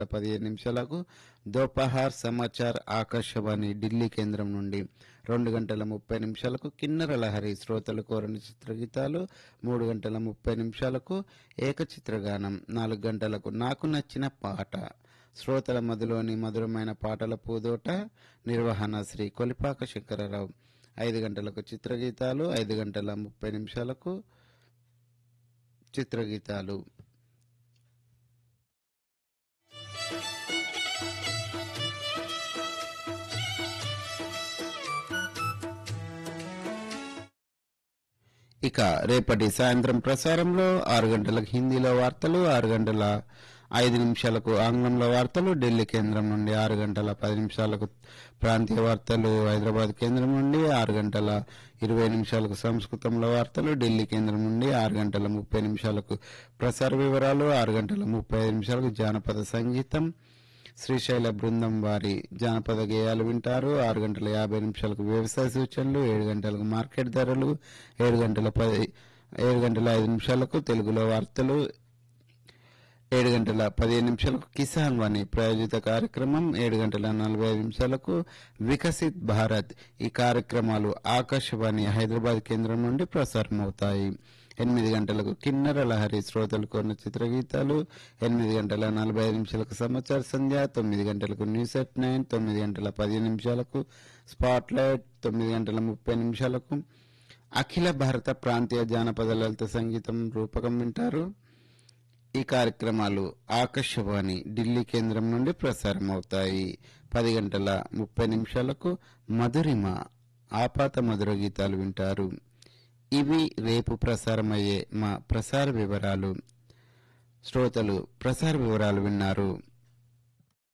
పదిహేను నిమిషాలకు దోపహార్ సమాచార్ ఆకాశవాణి ఢిల్లీ కేంద్రం నుండి రెండు గంటల ముప్పై నిమిషాలకు కిన్నెర లహరి శ్రోతలు కోరని చిత్రగీతాలు మూడు గంటల ముప్పై నిమిషాలకు ఏకచిత్రగానం నాలుగు గంటలకు నాకు నచ్చిన పాట శ్రోతల మధులోని మధురమైన పాటల పూదోట నిర్వహణ శ్రీ కొలిపాక శంకరరావు ఐదు గంటలకు చిత్రగీతాలు ఐదు గంటల ముప్పై నిమిషాలకు చిత్రగీతాలు ఇక రేపటి సాయంత్రం ప్రసారంలో ఆరు గంటలకు హిందీలో వార్తలు ఆరు గంటల ఐదు నిమిషాలకు ఆంగ్లంలో వార్తలు ఢిల్లీ కేంద్రం నుండి ఆరు గంటల పది నిమిషాలకు ప్రాంతీయ వార్తలు హైదరాబాద్ కేంద్రం నుండి ఆరు గంటల ఇరవై నిమిషాలకు సంస్కృతంలో వార్తలు ఢిల్లీ కేంద్రం నుండి ఆరు గంటల ముప్పై నిమిషాలకు ప్రసార వివరాలు ఆరు గంటల ముప్పై ఐదు నిమిషాలకు జానపద సంగీతం శ్రీశైల బృందం వారి జానపద గేయాలు వింటారు ఆరు గంటల యాభై నిమిషాలకు వ్యవసాయ సూచనలు ఏడు గంటలకు మార్కెట్ ధరలు ఏడు గంటల పది ఏడు గంటల ఐదు నిమిషాలకు తెలుగులో వార్తలు ఏడు గంటల పదిహేను నిమిషాలకు కిసాన్ వాణి ప్రాయోజిత కార్యక్రమం ఏడు గంటల నలభై ఐదు నిమిషాలకు వికసిత్ భారత్ ఈ కార్యక్రమాలు ఆకాశవాణి హైదరాబాద్ కేంద్రం నుండి ప్రసారం అవుతాయి ఎనిమిది గంటలకు కిన్నెర లహరి శ్రోతలు కొన్న చిత్రగీతాలు ఎనిమిది గంటల నలభై ఐదు నిమిషాలకు సమాచార సంధ్య తొమ్మిది గంటలకు న్యూస్ ఎట్ నైన్ తొమ్మిది గంటల పదిహేను నిమిషాలకు స్పాట్ లైట్ తొమ్మిది గంటల ముప్పై నిమిషాలకు అఖిల భారత ప్రాంతీయ జానపద లలిత సంగీతం రూపకం వింటారు ఈ కార్యక్రమాలు ఆకాశవాణి ఢిల్లీ కేంద్రం నుండి ప్రసారం అవుతాయి పది గంటల ముప్పై నిమిషాలకు మధురిమ ఆపాత మధుర గీతాలు వింటారు ఇవి రేపు ప్రసారమయ్యే మా ప్రసార వివరాలు శ్రోతలు ప్రసార వివరాలు విన్నారు